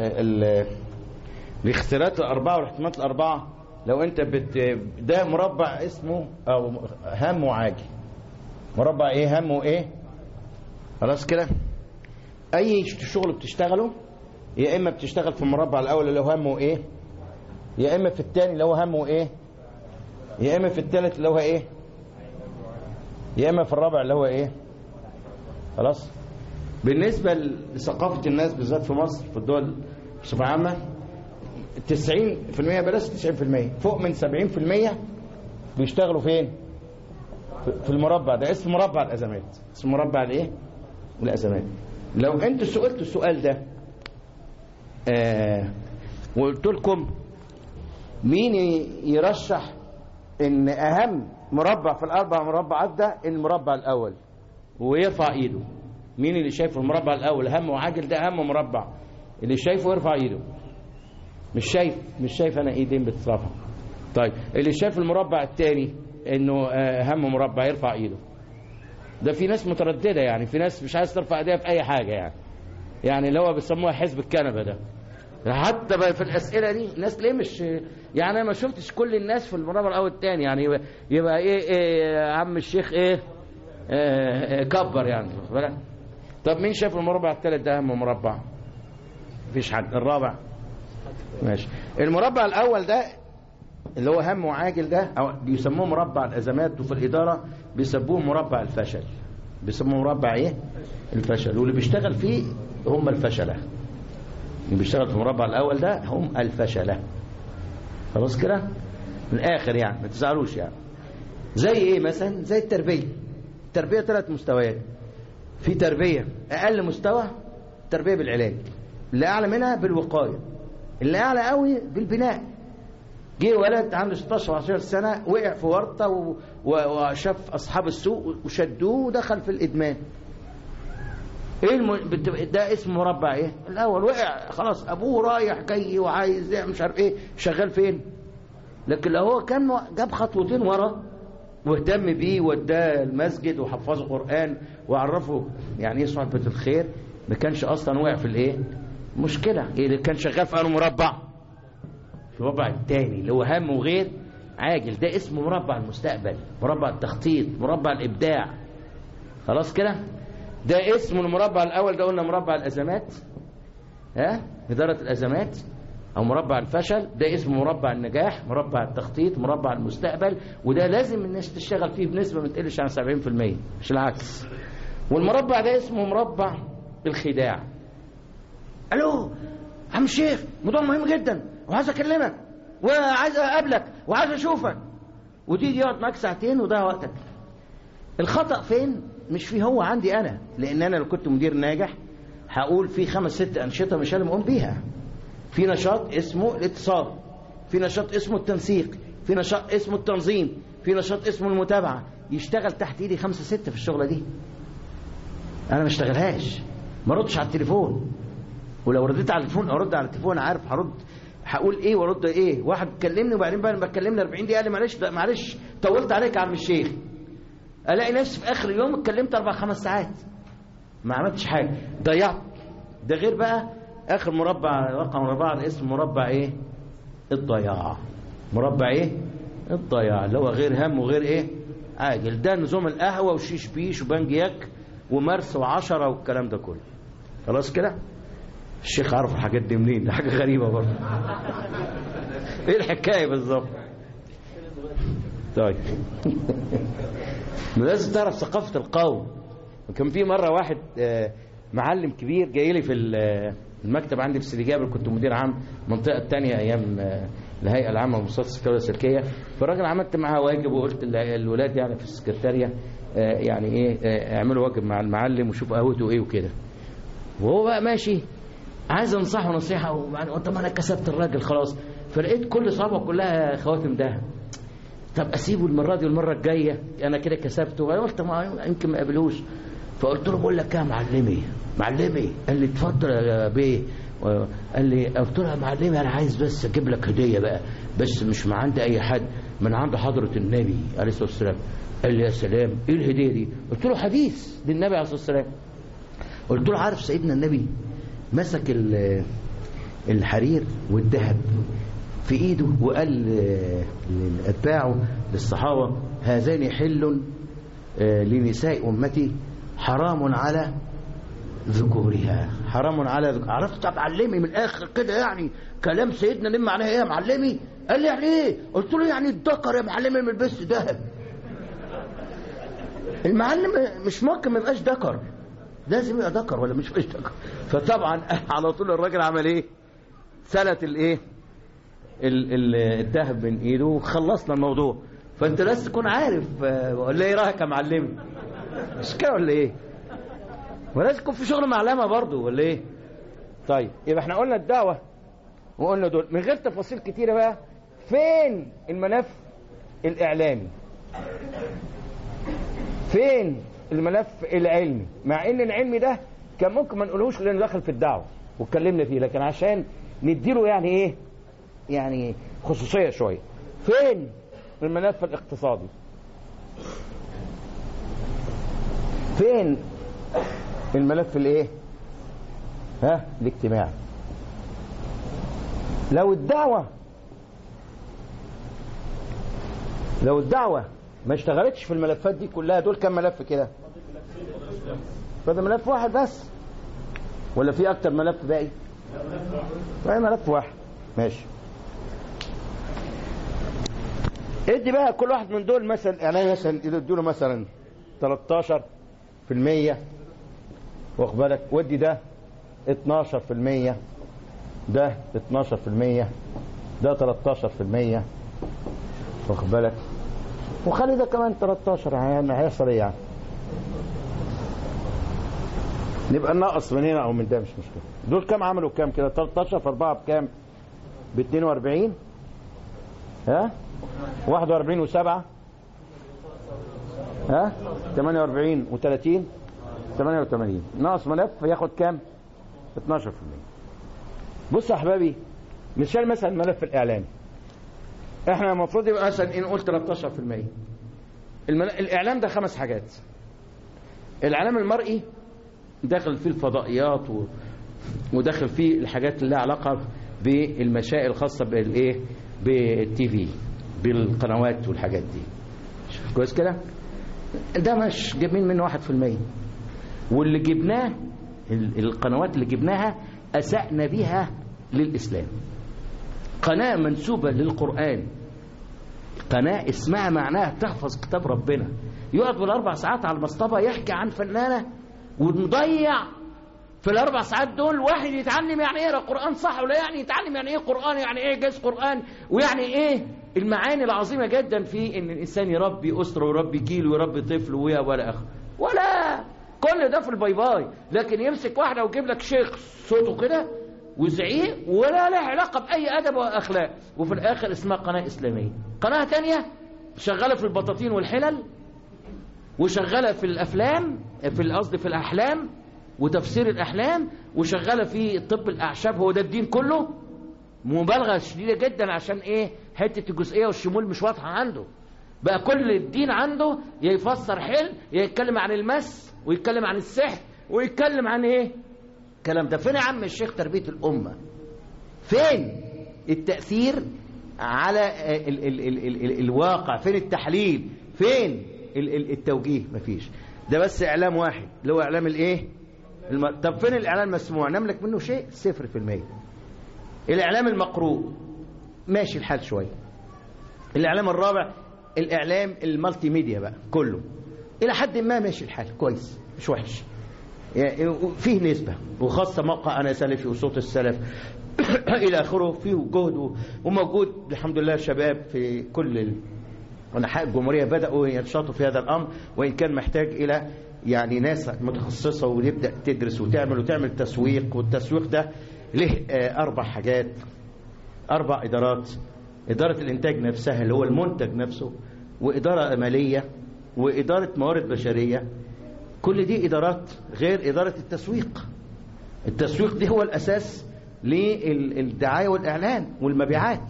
ال- الاختيارات الأربعة والاحتمالات الأربعة لو أنت بت ده مربع اسمه أو هم وعاجل مربع إيه هم وإيه خلاص كده أي شغل بتشتغله يا إما بتشتغل في المربع الأول اللي هو هم وإيه يا إما في الثاني اللي هو هم وإيه يا إما في الثالث اللي هو إيه يا إما في الرابع اللي هو إيه خلاص بالنسبة لثقافة الناس بالذات في مصر في الدول بصفة عامة 90% بلاش 90% فوق من 70% بيشتغلوا فين؟ في- في المربع ده اسمه مربع الأزمات اسمه مربع الإيه؟ الأزمات لو أنت سئلت السؤال ده آه وقلت لكم مين ي- يرشح ان اهم مربع في الاربع مربعات ده المربع الاول ويرفع ايده مين اللي شايف المربع الاول هم وعاجل ده اهم مربع اللي شايفه يرفع ايده مش شايف مش شايف انا ايدين بتترفع طيب اللي شايف المربع الثاني انه آه، هم مربع يرفع ايده ده في ناس متردده يعني في ناس مش عايز ترفع ايديها في اي حاجه يعني يعني اللي هو بيسموها حزب الكنبه ده حتى بقى في الاسئله دي الناس ليه مش يعني انا ما شفتش كل الناس في المربع الاول الثاني يعني يبقى, يبقى ايه, إيه يا عم الشيخ ايه آه، كبر يعني واخد بالك؟ طب مين شاف المربع الثالث ده اهم مربع مفيش حد الرابع ماشي المربع الاول ده اللي هو هم وعاجل ده او بيسموه مربع الازمات وفي الاداره بيسموه مربع الفشل بيسموه مربع ايه الفشل واللي بيشتغل فيه هم الفشله اللي بيشتغل في المربع الاول ده هم الفشله خلاص كده من الاخر يعني ما تزعلوش يعني زي ايه مثلا زي التربيه التربيه ثلاث مستويات في تربيه اقل مستوى تربيه بالعلاج اللي اعلى منها بالوقايه اللي اعلى قوي بالبناء جه ولد عنده 16 17 سنه وقع في ورطه و- و- وشاف اصحاب السوق وشدوه ودخل في الادمان ايه الم... بت- ده اسمه مربع ايه الاول وقع خلاص ابوه رايح جاي وعايز يعمل مش عارف ايه شغال فين لكن لو هو كان جاب خطوتين ورا واهتم بيه وداه المسجد وحفظه قران وعرفه يعني ايه صحبه الخير ما كانش اصلا وقع في الايه مشكله ايه اللي كان شغال في انه مربع في المربع الثاني اللي هو هم وغير عاجل ده اسمه مربع المستقبل مربع التخطيط مربع الابداع خلاص كده ده اسمه المربع الاول ده قلنا مربع الازمات ها اداره الازمات او مربع الفشل ده اسمه مربع النجاح مربع التخطيط مربع المستقبل وده لازم الناس تشتغل فيه بنسبه ما تقلش عن 70% مش العكس والمربع ده اسمه مربع الخداع الو عم الشيخ موضوع مهم جدا وعايز اكلمك وعايز اقابلك وعايز اشوفك وتيجي يقعد معاك ساعتين وده وقتك الخطأ فين مش في هو عندي انا لان انا لو كنت مدير ناجح هقول في خمس ست انشطه مش انا مقوم بيها في نشاط اسمه الاتصال في نشاط اسمه التنسيق في نشاط اسمه التنظيم في نشاط اسمه المتابعه يشتغل تحت ايدي خمسه سته في الشغله دي انا ما اشتغلهاش ما ردش على التليفون ولو رديت على التليفون ارد على التليفون عارف هرد هقول ايه وارد ايه واحد كلمني وبعدين بقى لما اتكلمنا 40 دقيقه قال لي معلش ده معلش طولت عليك يا عم الشيخ الاقي نفسي في اخر اليوم اتكلمت اربع خمس ساعات ما عملتش حاجه ضيعت ده غير بقى اخر مربع رقم اربعه ده اسمه مربع ايه الضياع مربع ايه الضياع اللي هو غير هم وغير ايه عاجل ده نظام القهوه وشيش بيش وبنجياك ومرس وعشرة والكلام ده كله خلاص كده الشيخ عارف الحاجات دي منين ده حاجه غريبه برضه ايه الحكايه بالظبط طيب لازم تعرف ثقافه القوم وكان في مره واحد آه، معلم كبير جاي لي في ال- المكتب عندي في سيدي جابر كنت مدير عام المنطقه الثانيه ايام آه، الهيئه العامه لمصادره السكريه السلكيه فالراجل عملت معاه واجب وقلت للولاد يعني في السكرتاريه آه، يعني ايه آه، اعملوا واجب مع المعلم وشوفوا قهوته ايه وكده وهو بقى ماشي عايز انصحه نصيحه وبعدين قلت طب انا كسبت الراجل خلاص فلقيت كل صعبه كلها خواتم دهب طب اسيبه المره دي والمره الجايه انا كده كسبته انا قلت ما يمكن ما قابلوش فقلت له بقول لك ايه يا معلمي معلمي قال لي اتفضل يا بيه قال لي قلت له يا معلمي انا عايز بس اجيب لك هديه بقى بس مش من عند اي حد من عند حضره النبي عليه الصلاه والسلام قال لي يا سلام ايه الهديه دي قلت له حديث للنبي عليه الصلاه والسلام قلت له عارف سيدنا النبي مسك ال- الحرير والذهب في ايده وقال آه، لاتباعه للصحابه هذان حل آه، لنساء امتي حرام على ذكورها حرام على ذكور عرفت طب علمي من الاخر كده يعني كلام سيدنا لما معناها ايه يا معلمي قال لي يعني ايه قلت له يعني الذكر يا معلمي ما يلبسش ذهب المعلم مش ممكن ما يبقاش ذكر لازم يبقى ذكر ولا مش مش ذكر فطبعا على طول الراجل عمل ايه سلت الايه ال- ال- الذهب من ايده وخلصنا الموضوع فانت لازم تكون عارف آه، ولا ايه رايك يا معلم مش كده ولا ايه ولازم يكون في شغل معلمه برضه ولا ايه طيب يبقى احنا قلنا الدعوه وقلنا دول من غير تفاصيل كتيره بقى فين الملف الاعلامي فين الملف العلمي مع ان العلمي ده كان ممكن ما نقولهوش لانه دخل في الدعوه واتكلمنا فيه لكن عشان نديله يعني ايه يعني خصوصيه شويه فين الملف الاقتصادي فين الملف الايه ها الاجتماعي لو الدعوه لو الدعوه ما اشتغلتش في الملفات دي كلها دول كام ملف كده فده ملف واحد بس ولا في اكتر ملف باقي باقي ملف واحد ماشي ادي بقى كل واحد من دول مثلا يعني مثلا ادوا له مثلا 13 في المية واخد بالك ودي ده 12 في المية ده 12 في المية ده 13 في المية واخد بالك وخلي ده كمان 13 يعني هيحصل ايه يعني نبقى نقص من هنا او من ده مش مشكله دول كام عملوا كام كده 13 في 4 بكام ب 42 ها 41 و7 ها 48 و30 88 ناقص ملف ياخد كام 12% بص يا احبابي مثال مثلا الملف الاعلامي احنا المفروض يبقى مثلا ايه نقول 13% المل... الاعلام ده خمس حاجات الاعلام المرئي داخل فيه الفضائيات و... وداخل فيه الحاجات اللي لها علاقه بالمشاكل الخاصه بالايه بالتي في بالقنوات والحاجات دي شوف كويس كده ده مش جايبين منه واحد في المية واللي جبناه ال- القنوات اللي جبناها أسأنا بها للإسلام قناة منسوبة للقرآن قناة اسمها معناها تحفظ كتاب ربنا يقعد بالأربع ساعات على المصطبة يحكي عن فنانة ونضيع في الأربع ساعات دول واحد يتعلم يعني إيه يقرأ قرآن صح ولا يعني يتعلم يعني إيه قرآن يعني إيه جاز قرآن ويعني إيه المعاني العظيمة جدا في إن الإنسان يربي أسرة ويربي جيل ويربي طفل ويا ولا آخر ولا كل ده في الباي باي لكن يمسك واحدة ويجيب لك شيخ صوته كده وزعيق ولا له علاقة بأي أدب وأخلاق وفي الآخر اسمها قناة إسلامية قناة تانية شغالة في البطاطين والحلل وشغالة في الأفلام في قصدي في الأحلام وتفسير الأحلام وشغالة في طب الأعشاب هو ده الدين كله مبالغة شديدة جدا عشان إيه حتة الجزئية والشمول مش واضحة عنده بقى كل الدين عنده يا يفسر حل يا يتكلم عن المس ويتكلم عن السحر ويتكلم عن إيه الكلام ده فين يا عم الشيخ تربية الأمة فين التأثير على ال ال ال ال ال الواقع فين التحليل فين ال ال التوجيه مفيش ده بس إعلام واحد اللي هو إعلام الإيه الم... طب فين الإعلام المسموع نملك منه شيء صفر في المية الإعلام المقروء ماشي الحال شوية الإعلام الرابع الإعلام المالتي ميديا بقى كله إلى حد ما ماشي الحال كويس مش وحش يعني فيه نسبة وخاصة موقع أنا سلفي وصوت السلف إلى آخره فيه جهد وموجود الحمد لله شباب في كل أنحاء الجمهورية بدأوا ينشطوا في هذا الأمر وإن كان محتاج إلى يعني ناس متخصصة ونبدأ تدرس وتعمل وتعمل تسويق والتسويق ده له أربع حاجات أربع إدارات إدارة الإنتاج نفسها اللي هو المنتج نفسه وإدارة مالية وإدارة موارد بشرية كل دي إدارات غير إدارة التسويق التسويق دي هو الأساس للدعاية والإعلان والمبيعات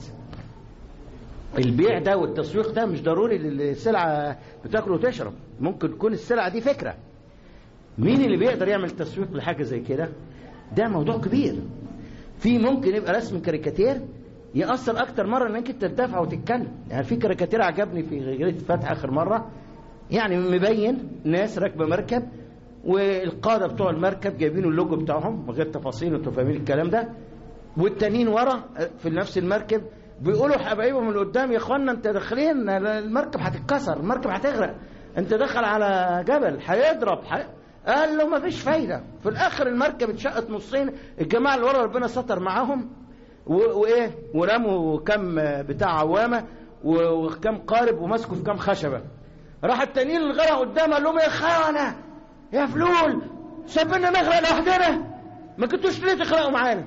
البيع ده والتسويق ده مش ضروري للسلعة بتاكل وتشرب ممكن تكون السلعة دي فكرة مين اللي بيقدر يعمل تسويق لحاجة زي كده ده موضوع كبير في ممكن يبقى رسم كاريكاتير يأثر أكتر مرة إنك أنت تدافع وتتكلم يعني في كاريكاتير عجبني في جريدة فتح آخر مرة يعني مبين ناس راكبة مركب والقادة بتوع المركب جايبين اللوجو بتاعهم من غير تفاصيل انتوا فاهمين الكلام ده والتانيين ورا في نفس المركب بيقولوا حبايبهم من قدام يا اخوانا انت داخلين المركب هتتكسر المركب هتغرق انت داخل على جبل هيضرب حي... قال له مفيش فايدة في الاخر المركب اتشقت نصين الجماعة اللي ورا ربنا ستر معاهم و- وايه ورموا كم بتاع عوامة و- وكم قارب ومسكوا في كم خشبة راح التانيين اللي غرقوا قدام قال لهم يا خانة يا فلول سابنا نغرق لوحدنا ما كنتوش ليه تخرقوا معانا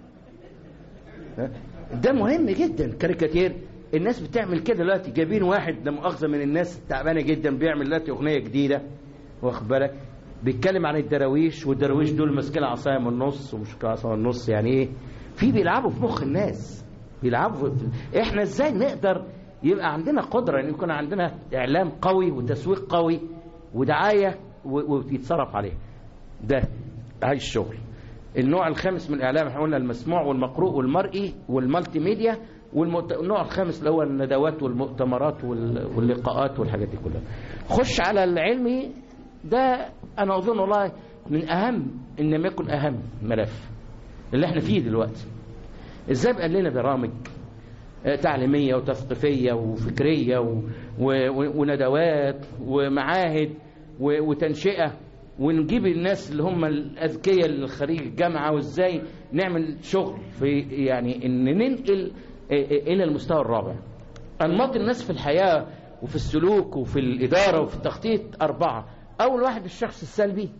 ده مهم جدا كاريكاتير الناس بتعمل كده دلوقتي جايبين واحد لا مؤاخذه من الناس التعبانه جدا بيعمل دلوقتي اغنيه جديده واخد بالك بيتكلم عن الدراويش والدراويش دول ماسكين عصايه من النص ومش عصايه من النص يعني ايه في بيلعبوا في مخ الناس بيلعبوا في احنا ازاي نقدر يبقى عندنا قدره ان يكون عندنا اعلام قوي وتسويق قوي ودعايه و- ويتصرف عليه ده هاي الشغل النوع الخامس من الاعلام احنا قلنا المسموع والمقروء والمرئي والمالتي ميديا والنوع الخامس اللي هو الندوات والمؤتمرات وال- واللقاءات والحاجات دي كلها خش على العلمي ده انا اظن والله من اهم ان لم يكن اهم ملف اللي احنا فيه دلوقتي ازاي بقى لنا برامج آه، تعليميه وتثقيفيه وفكريه و... و... و- وندوات ومعاهد و... وتنشئه ونجيب الناس اللي هم الاذكياء اللي خريج الجامعه وازاي نعمل شغل في يعني ان ننقل آه، آه، الى المستوى الرابع انماط الناس في الحياه وفي السلوك وفي الاداره وفي التخطيط اربعه اول واحد الشخص السلبي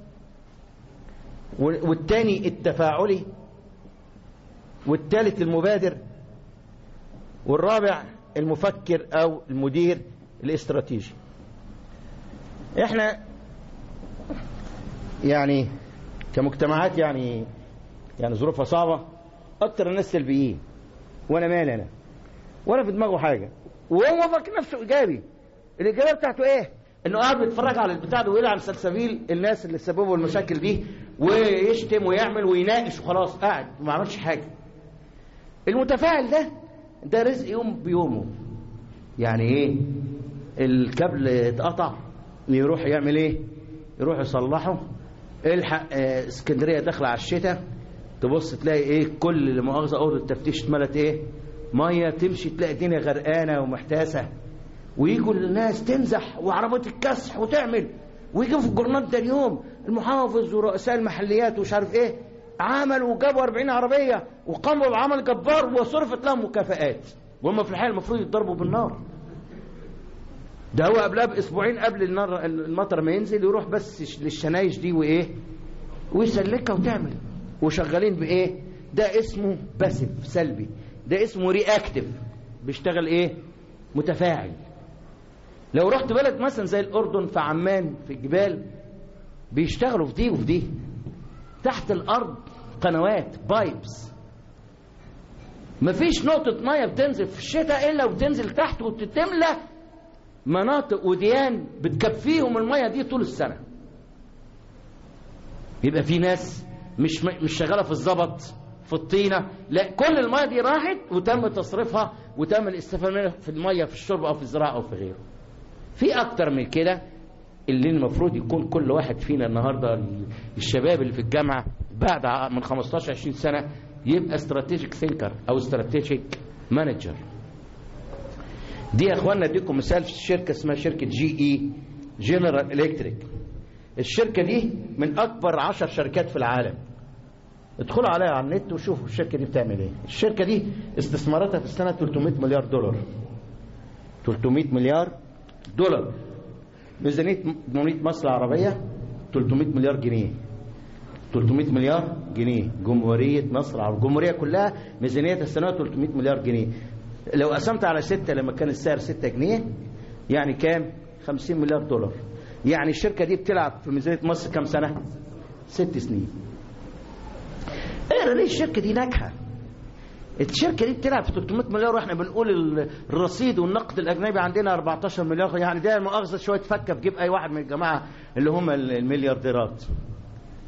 والثاني التفاعلي والثالث المبادر والرابع المفكر او المدير الاستراتيجي احنا يعني كمجتمعات يعني يعني ظروفها صعبه اكتر الناس سلبيين وانا مالي انا ولا في دماغه حاجه وهو فاكر نفسه ايجابي الاجابه بتاعته ايه انه قاعد بيتفرج على البتاع ده ويلعن سلسبيل الناس اللي سببوا المشاكل دي ويشتم ويعمل ويناقش وخلاص قاعد ما عملش حاجه المتفاعل ده ده رزق يوم بيومه يعني ايه الكابل اتقطع يروح يعمل ايه يروح يصلحه الحق آه، اسكندريه داخله على الشتاء تبص تلاقي ايه كل اللي مؤاخذه اوضه التفتيش اتملت ايه ميه تمشي تلاقي الدنيا غرقانه ومحتاسه ويجوا الناس تمزح وعربات الكسح وتعمل ويجوا في الجورنال ده اليوم المحافظ ورؤساء المحليات ومش عارف ايه عملوا وجابوا 40 عربيه وقاموا بعمل جبار وصرفت لهم مكافآت وهم في الحقيقه المفروض يتضربوا بالنار ده هو قبلها باسبوعين قبل النار المطر ما ينزل يروح بس للشنايش دي وايه ويسلكها وتعمل وشغالين بايه ده اسمه باسف سلبي ده اسمه رياكتيف بيشتغل ايه متفاعل لو رحت بلد مثلا زي الاردن في عمان في الجبال بيشتغلوا في دي وفي دي تحت الارض قنوات بايبس مفيش نقطة مية بتنزل في الشتاء إلا وبتنزل تحت وتتملى مناطق وديان بتكفيهم المية دي طول السنة يبقى في ناس مش مش شغالة في الزبط في الطينة لا كل المية دي راحت وتم تصريفها وتم الاستفادة منها في المية في الشرب أو في الزراعة أو في غيره في أكتر من كده اللي المفروض يكون كل واحد فينا النهاردة الشباب اللي في الجامعة بعد ع- من 15 20 سنة يبقى استراتيجيك ثينكر أو استراتيجيك مانجر دي يا اخوانا اديكم مثال في شركه اسمها شركه جي اي جنرال الكتريك الشركه دي من اكبر عشر شركات في العالم ادخلوا عليها على النت وشوفوا الشركه دي بتعمل ايه الشركه دي استثماراتها في السنه 300 مليار دولار 300 مليار دولار ميزانيه جمهوريه مصر العربيه 300 مليار جنيه 300 مليار جنيه جمهورية مصر العربية الجمهورية كلها ميزانيتها السنوية 300 مليار جنيه لو قسمت على ستة لما كان السعر 6 جنيه يعني كام 50 مليار دولار يعني الشركة دي بتلعب في ميزانية مصر كام سنة ست سنين اقرا ليه الشركة دي ناجحة الشركة دي بتلعب في 300 مليار واحنا بنقول ال- الرصيد والنقد الأجنبي عندنا 14 مليار يعني ده مؤاخذة شوية فكة في جيب أي واحد من الجماعة اللي هم ال- المليارديرات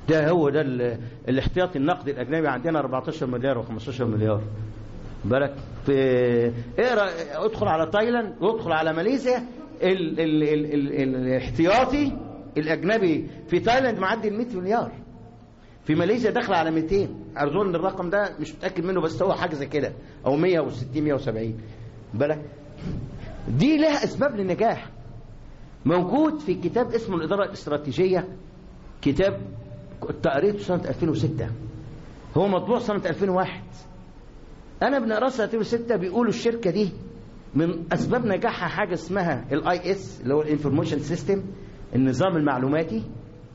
ده هو ده ال- الاحتياطي النقدي الاجنبي عندنا 14 مليار و15 مليار بالك في اقرا ادخل على تايلاند وادخل على ماليزيا ال ال ال ال الاحتياطي الاجنبي في تايلاند معدي ال 100 مليار في ماليزيا داخله على 200 اظن الرقم ده مش متاكد منه بس هو حاجه زي كده او 160 170 بالك دي لها اسباب للنجاح موجود في كتاب اسمه الاداره الاستراتيجيه كتاب كنت قريته سنه 2006 هو مطبوع سنه 2001 انا بنقراه سنه 2006 بيقولوا الشركه دي من اسباب نجاحها حاجه اسمها الاي اس اللي هو الانفورميشن سيستم النظام المعلوماتي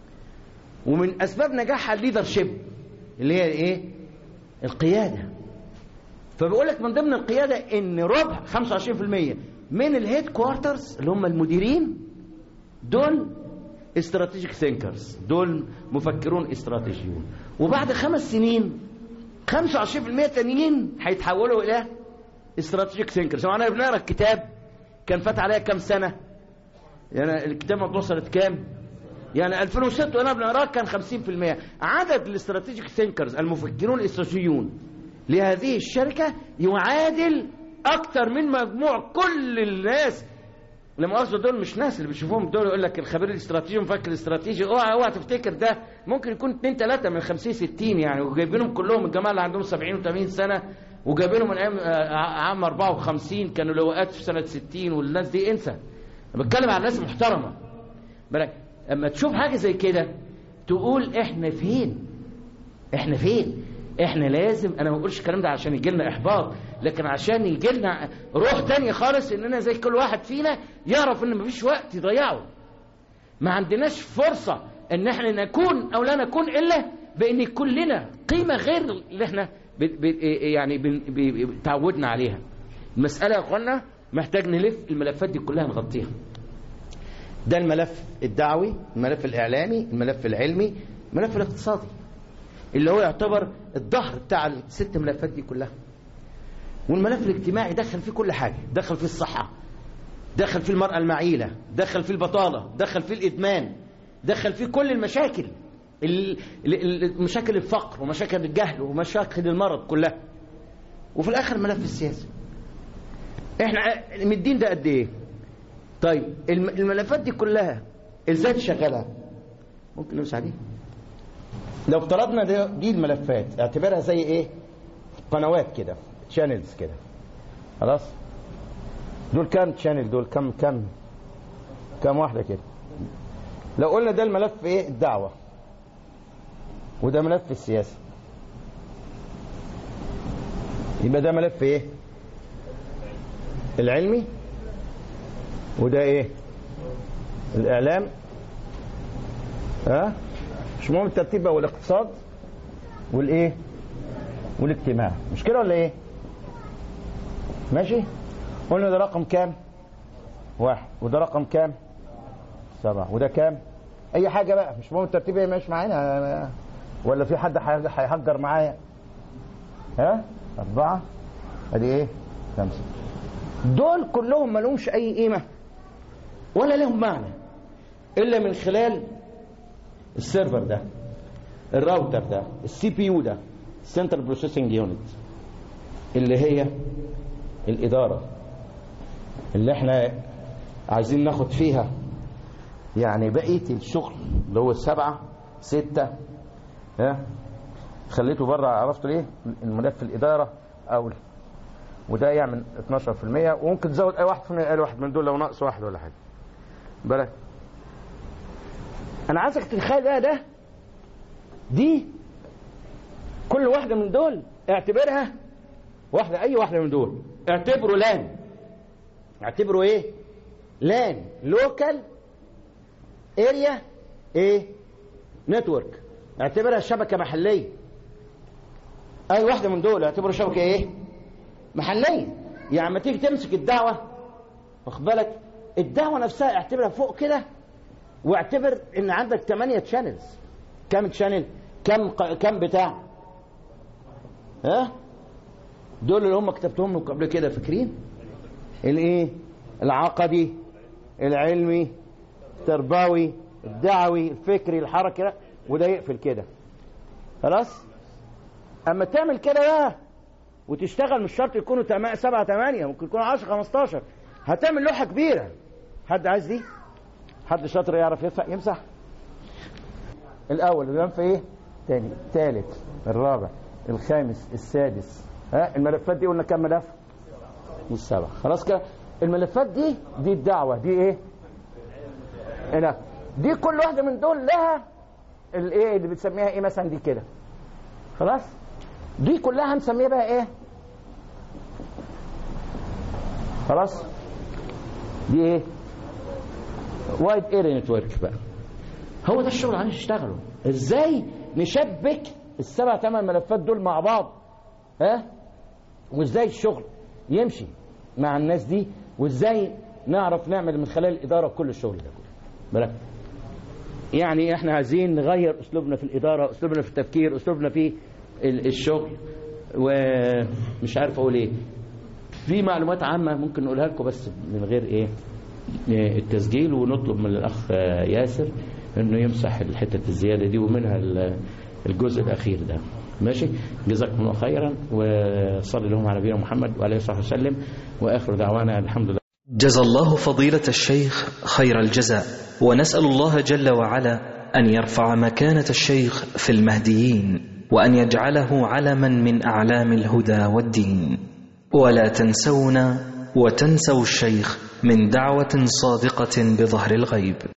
ومن اسباب نجاحها الليدرشيب اللي هي ايه القياده فبيقول لك من ضمن القياده ان ربع 25% من الهيد كوارترز اللي هم المديرين دول استراتيجيك ثينكرز دول مفكرون استراتيجيون وبعد خمس سنين 25% تانيين هيتحولوا الى استراتيجيك ثينكرز وانا بنقرا الكتاب كان فات عليا كام سنه يعني الكتاب مطبوع سنه كام يعني 2006 وانا بنقراه كان 50% عدد الاستراتيجيك ثينكرز المفكرون الاستراتيجيون لهذه الشركه يعادل اكثر من مجموع كل الناس لما مؤاخذة دول مش ناس اللي بتشوفوهم دول يقول لك الخبير الاستراتيجي والمفكر الاستراتيجي اوعى اوعى تفتكر ده ممكن يكون اثنين ثلاثة من 50 60 يعني وجايبينهم كلهم الجماعة اللي عندهم 70 و80 سنة وجايبينهم من ايام آه، عام 54 كانوا لواءات في سنة 60 والناس دي انسى أنا بتكلم عن ناس محترمة بالك اما تشوف حاجة زي كده تقول احنا فين احنا فين احنا لازم انا ما بقولش الكلام ده عشان يجي لنا احباط لكن عشان يجي لنا روح تانية خالص اننا زي كل واحد فينا يعرف ان مفيش وقت يضيعه ما عندناش فرصة ان احنا نكون او لا نكون الا بان يكون لنا قيمة غير اللي احنا ب ب يعني بن- ب- ب- تعودنا عليها المسألة يا اخوانا محتاج نلف الملفات دي كلها نغطيها ده الملف الدعوي الملف الاعلامي الملف العلمي الملف الاقتصادي اللي هو يعتبر الظهر بتاع الست ملفات دي كلها والملف الاجتماعي دخل فيه كل حاجة دخل فيه الصحة دخل فيه المرأة المعيلة دخل فيه البطالة دخل فيه الإدمان دخل فيه كل المشاكل ال- ال- ال- مشاكل الفقر ومشاكل الجهل ومشاكل المرض كلها وفي الآخر ملف السياسة احنا مدين ده قد ايه طيب الم- الملفات دي كلها ازاي تشغلها ممكن نمسح دي لو افترضنا دي, دي الملفات اعتبرها زي ايه قنوات كده شانلز كده خلاص دول كام شانل دول كم كم كم واحده كده لو قلنا ده الملف ايه الدعوه وده ملف السياسه يبقى ده ملف ايه العلمي وده ايه الاعلام ها مش مهم الترتيب بقى والاقتصاد والايه والاجتماع مش كده ولا ايه ماشي قلنا ده رقم كام واحد وده رقم كام سبعة وده كام اي حاجة بقى مش مهم الترتيب ايه ماشي معانا ولا في حد هي- هيهجر معايا ها أربعة ادي ايه خمسة دول كلهم ما لهمش اي قيمة ولا لهم معنى الا من خلال السيرفر ده الراوتر ده السي بي يو ده سنترال بروسيسنج يونت اللي هي الإدارة اللي احنا عايزين ناخد فيها يعني بقية الشغل اللي هو السبعة ستة ها خليته بره عرفتوا ليه الملف الإدارة أو وده يعمل 12% وممكن تزود أي واحد من أي واحد من دول لو ناقص واحد ولا حاجة بالك أنا عايزك تتخيل بقى ده دي كل واحدة من دول اعتبرها واحدة أي واحدة من دول اعتبره لان اعتبره ايه لان لوكال اريا ايه نتورك اعتبرها شبكة محلية اي واحدة من دول اعتبره شبكة ايه محلية يعني لما تيجي تمسك الدعوة واخد بالك الدعوة نفسها اعتبرها فوق كده واعتبر ان عندك 8 شانلز كم شانل كم كم بتاع ها دول اللي هم كتبتهم لكم قبل كده فاكرين الايه العقدي العلمي التربوي الدعوي الفكري الحركي وده يقفل كده خلاص اما تعمل كده بقى وتشتغل مش شرط يكونوا تما- سبعة تمانية ممكن يكونوا 10 15 هتعمل لوحة كبيرة حد عايز دي؟ حد شاطر يعرف يمسح يمسح الاول اللي في ايه تاني الثالث الرابع الخامس السادس ها الملفات دي قلنا كام ملف مش سبعة خلاص كده الملفات دي دي الدعوة دي ايه هنا دي كل واحدة من دول لها الايه اللي بتسميها ايه مثلا دي كده خلاص دي كلها هنسميها بقى ايه خلاص دي ايه وايد اير نتورك بقى هو ده الشغل عايز نشتغله ازاي نشبك السبع ثمان ملفات دول مع بعض ها وازاي الشغل يمشي مع الناس دي وازاي نعرف نعمل من خلال الاداره كل الشغل ده كله بالك يعني احنا عايزين نغير اسلوبنا في الاداره اسلوبنا في التفكير اسلوبنا في ال- الشغل ومش عارف اقول ايه في معلومات عامه ممكن نقولها لكم بس من غير ايه التسجيل ونطلب من الاخ ياسر انه يمسح الحته الزياده دي ومنها ال- الجزء الاخير ده ماشي جزاكم الله خيرا وصلي لهم على نبينا محمد وعليه الصلاه والسلام واخر دعوانا الحمد لله جزى الله فضيلة الشيخ خير الجزاء ونسأل الله جل وعلا أن يرفع مكانة الشيخ في المهديين وأن يجعله علما من أعلام الهدى والدين ولا تنسونا وتنسوا الشيخ من دعوة صادقة بظهر الغيب